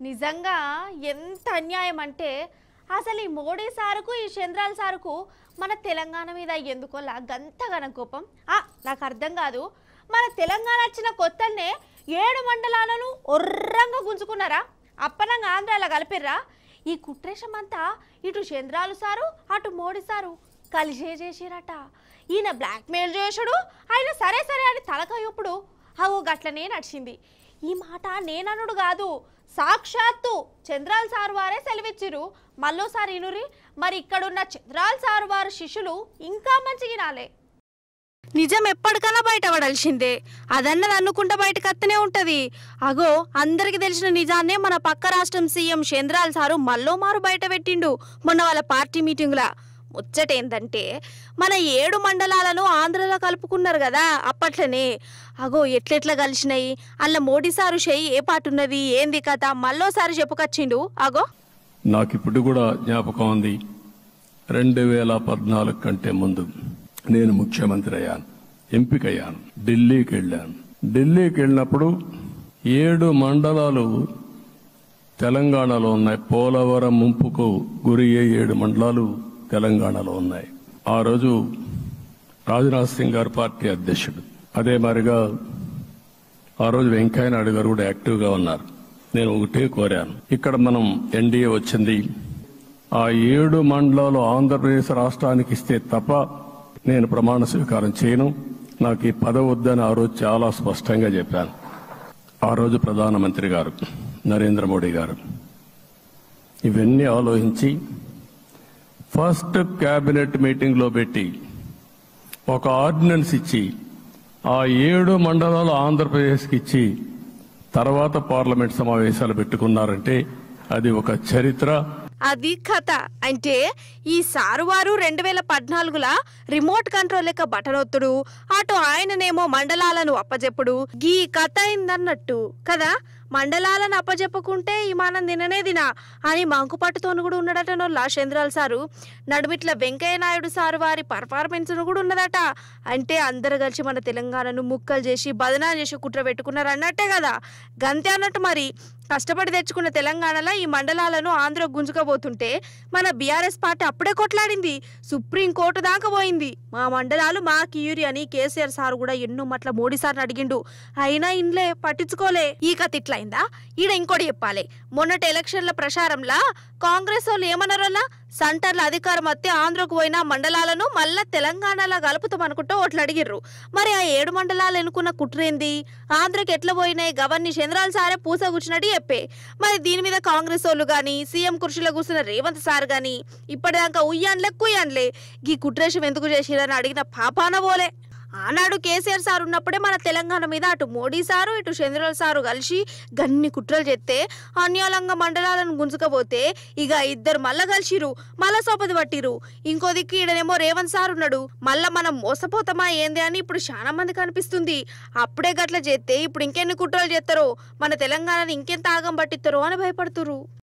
నిజంగా ఎంత అన్యాయం అంటే అసలు ఈ మోడీ సారుకు ఈ చంద్రాల సారుకు మన తెలంగాణ మీద ఎందుకోలా గంతగనం కోపం ఆ, నాకు అర్థం కాదు మన తెలంగాణ వచ్చిన కొత్తల్నే ఏడు మండలాలను ఒర్రంగా గుంజుకున్నారా అప్పనంగా ఆంధ్రాలో కలిపిర్రా ఈ కుట్రేషం అంతా ఇటు చంద్రాలు సారు అటు మోడీ సారు కలిసే చేసిరట ఈయన బ్లాక్మెయిల్ చేసుడు ఆయన సరే సరే అని తలకాయప్పుడు అవు గట్లనే నడిచింది ఈ మాట నేననుడు కాదు సాక్షాత్తు చంద్రాల్ సార్ వారే సెలవిచ్చిరు మళ్ళోసారి ఇనురి మరి ఇక్కడున్న చంద్రాల్ సార్ వారి శిష్యులు ఇంకా మంచిగా నాలే నిజం ఎప్పటికైనా బయటపడాల్సిందే అదన్నది అనుకుంటా బయటకు అత్తనే ఉంటది అగో అందరికి తెలిసిన నిజాన్నే మన పక్క రాష్ట్రం సీఎం చంద్రాల్ సారు మల్లో మారు బయట పెట్టిండు మొన్న వాళ్ళ పార్టీ మీటింగ్లా ముచ్చటేందంటే మన ఏడు మండలాలను ఆంధ్రలో కలుపుకున్నారు కదా అప్పట్లనే అగో ఎట్లెట్లా కలిసినాయి అల్ల మోడీ సారు చెయ్యి ఏ పాటున్నది ఏంది కథ మళ్ళోసారి చెప్పుకొచ్చిండు అగో నాకు ఇప్పుడు కూడా జ్ఞాపకం ఉంది రెండు వేల పద్నాలుగు కంటే ముందు నేను ముఖ్యమంత్రి అయ్యాను ఎంపికయ్యాను ఢిల్లీకి వెళ్ళాను ఢిల్లీకి వెళ్ళినప్పుడు ఏడు మండలాలు తెలంగాణలో ఉన్నాయి పోలవరం ముంపుకు గురి అయ్యే ఏడు మండలాలు తెలంగాణలో ఉన్నాయి ఆ రోజు రాజ్నాథ్ సింగ్ గారు పార్టీ అధ్యక్షుడు అదే మరిగా ఆ రోజు వెంకయ్య నాయుడు గారు కూడా యాక్టివ్గా ఉన్నారు నేను ఒకటే కోరాను ఇక్కడ మనం ఎన్డీఏ వచ్చింది ఆ ఏడు మండలాలు ఆంధ్రప్రదేశ్ రాష్ట్రానికి ఇస్తే తప్ప నేను ప్రమాణ స్వీకారం చేయను నాకు ఈ పదవి వద్దని ఆ రోజు చాలా స్పష్టంగా చెప్పాను ఆ రోజు ప్రధానమంత్రి గారు నరేంద్ర మోడీ గారు ఇవన్నీ ఆలోచించి ఫస్ట్ కేబినెట్ మీటింగ్ లో పెట్టి ఒక ఆర్డినెన్స్ ఇచ్చి ఆ ఏడు మండలాలు ఆంధ్రప్రదేశ్కి ఇచ్చి తర్వాత పార్లమెంట్ సమావేశాలు పెట్టుకున్నారంటే అది ఒక చరిత్ర అది కథ అంటే ఈ సారు వారు రెండు వేల పద్నాలుగులా రిమోట్ కంట్రోల్ లెక్క బటనొత్తుడు అటు ఆయననేమో మండలాలను అప్పజెప్పుడు గీ కథ అయిందన్నట్టు కదా మండలాలను అప్పజెప్పుకుంటే ఈ మనం తిననే తినా అని మంకుపట్టుతోను కూడా ఉన్నాడట నోళ్ళ చంద్రాల్ సారు నడుమిట్ల వెంకయ్య నాయుడు సారు వారి పర్ఫార్మెన్స్ కూడా ఉన్నదట అంటే అందరు కలిసి మన తెలంగాణను ముక్కలు చేసి బదనా చేసి కుట్ర పెట్టుకున్నారు అన్నట్టే కదా గంతే అన్నట్టు మరి కష్టపడి తెచ్చుకున్న తెలంగాణలో ఈ మండలాలను ఆంధ్ర గుంజుకోబోతుంటే మన బీఆర్ఎస్ పార్టీ అప్పుడే కొట్లాడింది సుప్రీం కోర్టు దాకా పోయింది మా మండలాలు మా కియూరి అని కేసీఆర్ సార్ కూడా ఎన్నో మట్ల మోడీ సార్ని అడిగిండు అయినా ఇండ్లే పట్టించుకోలే ఈ కథ ఇట్లయిందా ఈడ ఇంకోటి చెప్పాలి మొన్నటి ఎలక్షన్ల ప్రచారంలా కాంగ్రెస్ వాళ్ళు ఏమన్నారోలా సెంటర్ల అధికారం వస్తే ఆంధ్రకు పోయిన మండలాలను మళ్ళా తెలంగాణలో కలుపుతాం అనుకుంటూ ఓట్లు అడిగిర్రు మరి ఆ ఏడు మండలాలు ఎన్నుకున్న కుట్రేంది ఆంధ్రకి ఎట్లా పోయినాయి గవర్ని చంద్రాల సారే పూస కూర్చున్నట్టు చెప్పే మరి దీని మీద కాంగ్రెస్ వాళ్ళు కానీ సీఎం కుర్చీలో కూర్చున్న రేవంత్ సార్ కానీ ఇప్పటిదాకా ఉయ్యాన్లే కుయ్యాన్లే గీ కుట్రేషం ఎందుకు చేసిరని అడిగిన పాపాన పోలే ఆనాడు కేసీఆర్ సార్ ఉన్నప్పుడే మన తెలంగాణ మీద అటు మోడీ సారు ఇటు చంద్రబాబు సారు కలిసి గన్ని కుట్రలు చేస్తే అన్యాలంగా మండలాలను గుంజుకపోతే ఇక ఇద్దరు మళ్ళా కలిసిరు మళ్ళా సోపది పట్టిరు ఇంకో దిక్కు ఈడనేమో రేవంత్ సార్ ఉన్నాడు మళ్ళా మనం మోసపోతామా ఏంది అని ఇప్పుడు చాలా మంది కనిపిస్తుంది అప్పుడే గట్ల చేస్తే ఇప్పుడు ఇంకెన్ని కుట్రలు చేస్తారో మన తెలంగాణని ఇంకెంత ఆగం పట్టిస్తారో అని భయపడుతురు